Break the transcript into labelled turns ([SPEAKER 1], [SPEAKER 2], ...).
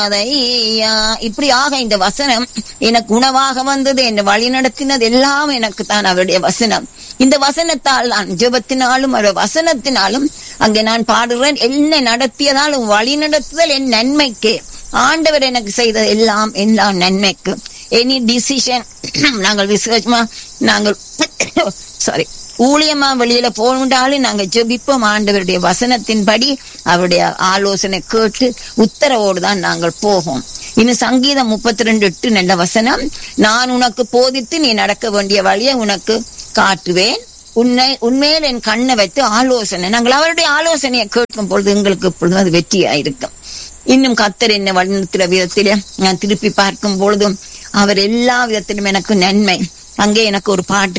[SPEAKER 1] ஐயா இப்படியாக இந்த வசனம் எனக்கு உணவாக வந்தது என்னை வழி நடத்தினது எல்லாம் எனக்கு தான் அவருடைய வசனம் இந்த வசனத்தால் நான் ஜெபத்தினாலும் அவருடைய வசனத்தினாலும் அங்கே நான் பாடுகிறேன் என்ன நடத்தியதாலும் வழி நடத்துதல் என் நன்மைக்கு ஆண்டவர் எனக்கு செய்தது எல்லாம் எல்லாம் நன்மைக்கு எனி டிசிஷன் நாங்கள் விசேஷமா நாங்கள் சாரி ஊழியமா வெளியில போகணுண்டாலும் நாங்க ஜெபிப்போம் ஆண்டவருடைய வசனத்தின்படி அவருடைய ஆலோசனை கேட்டு உத்தரவோடு தான் நாங்கள் போவோம் இன்னும் சங்கீதம் முப்பத்தி ரெண்டு எட்டு நல்ல வசனம் நான் உனக்கு போதித்து நீ நடக்க வேண்டிய வழியை உனக்கு காட்டுவேன் உன்னை உண்மையில் என் கண்ணை வைத்து ஆலோசனை நாங்கள் அவருடைய ஆலோசனையை கேட்கும் பொழுது எங்களுக்கு எப்பொழுதும் அது வெற்றியாயிருக்கும் இன்னும் கத்தர் என்ன வழிநடத்துகிற விதத்திலே நான் திருப்பி பார்க்கும் பொழுதும் அவர் எல்லா விதத்திலும் எனக்கு நன்மை அங்கே எனக்கு ஒரு பாட்டு